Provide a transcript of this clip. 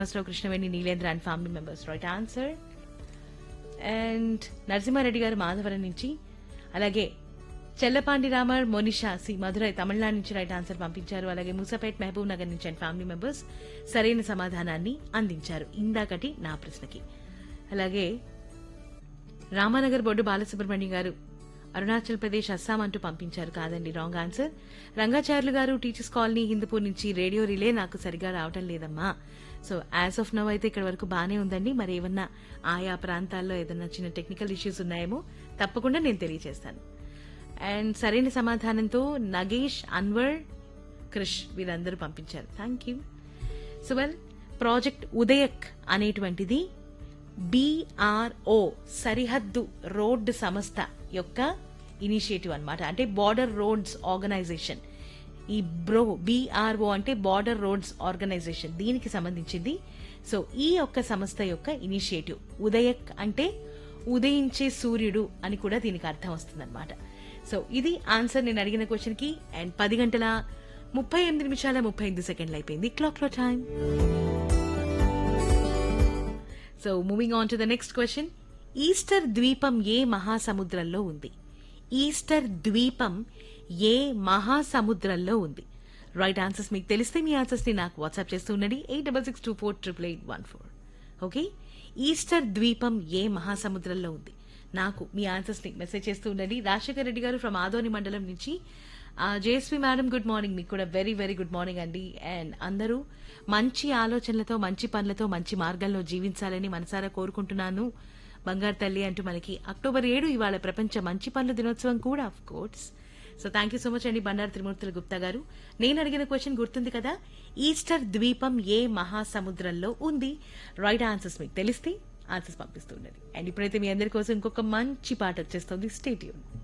Rao Krishnaveni Neelendra and family members right answer and Narasimhareddy గారు మాధవరం నుంచి అలాగే చెల్లపాండి రామర్ మోనిషా సి మధురై తమిళనాడు నుంచి రైట్ ఆన్సర్ పంపించారు అలాగే మూసాపేట్ మహబూబ్ నగర్ నుంచి అండ్ ఫ్యామిలీ మెంబర్స్ సరైన సమాధానాన్ని అందించారు ఇందాకటి నా ప్రశ్నకి అలాగే రామానగర్ బొడ్డు బాలసుబ్రహ్మణ్యం గారు అరుణాచల్ ప్రదేశ్ అస్సాం అంటూ పంపించారు కాదండి రాంగ్ ఆన్సర్ రంగాచార్యులు గారు టీచర్స్ కాలనీ హిందూపూర్ నుంచి రేడియో రిలే నాకు సరిగా రావటం లేదమ్మా సో యాజ్ ఆఫ్ నవ్ అయితే ఇక్కడ వరకు బానే ఉందండి మరి ఏమన్నా ఆయా ప్రాంతాల్లో ఏదన్నా చిన్న టెక్నికల్ ఇష్యూస్ ఉన్నాయేమో తప్పకుండా నేను తెలియజేస్తాను అండ్ సరైన సమాధానంతో నగేష్ అన్వర్ క్రిష్ వీరందరూ పంపించారు thank you so well project ఉదయక్ అనేటువంటిది బీఆర్ఓ సరిహద్దు రోడ్ సంస్థ యొక్క ఇనిషియేటివ్ అన్నమాట అంటే బార్డర్ రోడ్స్ ఆర్గనైజేషన్ ఈ బ్రో బీఆర్ఓ అంటే బార్డర్ రోడ్స్ ఆర్గనైజేషన్ దీనికి సంబంధించింది సో ఈ యొక్క సంస్థ యొక్క ఇనిషియేటివ్ ఉదయక్ అంటే ఉదయించే సూర్యుడు అని కూడా దీనికి అర్థం వస్తుందన్నమాట సో ఇది ఆన్సర్ నేను అడిగిన క్వశ్చన్ కి అండ్ పది గంటల ముప్పై ఎనిమిది నిమిషాల ముప్పై ఎనిమిది సెకండ్లు అయిపోయింది క్లాక్ లో time so moving on to the next question Easter ద్వీపం ఏ మహాసముద్రంలో ఉంది ఈస్టర్ ద్వీపం ఏ మహాసముద్రంలో ఉంది రైట్ ఆన్సర్స్ మీకు తెలిస్తే మీ ఆన్సర్స్ ని నాకు వాట్సాప్ చేస్తూ ఉండండి eight double six two four triple eight one four okay Easter ద్వీపం ఏ మహాసముద్రంలో ఉంది నాకు మీ ఆన్సర్స్ ని మెసేజ్ చేస్తూ ఉండండి రాజశేఖర్ రెడ్డి గారు ఫ్రమ్ ఆదోని మండలం నుంచి జేఎస్వి మేడం గుడ్ మార్నింగ్ మీకు కూడా వెరీ వెరీ గుడ్ మార్నింగ్ అండి అండ్ అందరూ మంచి ఆలోచనలతో మంచి పనులతో మంచి మార్గంలో జీవించాలని మనసారా కోరుకుంటున్నాను బంగారు తల్లి అంటూ మనకి అక్టోబర్ ఏడు ఇవాళ ప్రపంచ మంచి పనుల దినోత్సవం కూడా of course so thank you so much అండి బండారు త్రిమూర్తుల గుప్తా గారు నేను అడిగిన క్వశ్చన్ గుర్తుంది కదా ఈస్టర్ ద్వీపం ఏ మహాసముద్రంలో ఉంది రైట్ ఆన్సర్స్ మీకు తెలిస్తే ఆన్సర్స్ పంపిస్తూ ఉన్నది అండ్ ఇప్పుడైతే మీ అందరి కోసం ఇంకొక మంచి పాట వచ్చేస్తుంది స్టేట్యూన్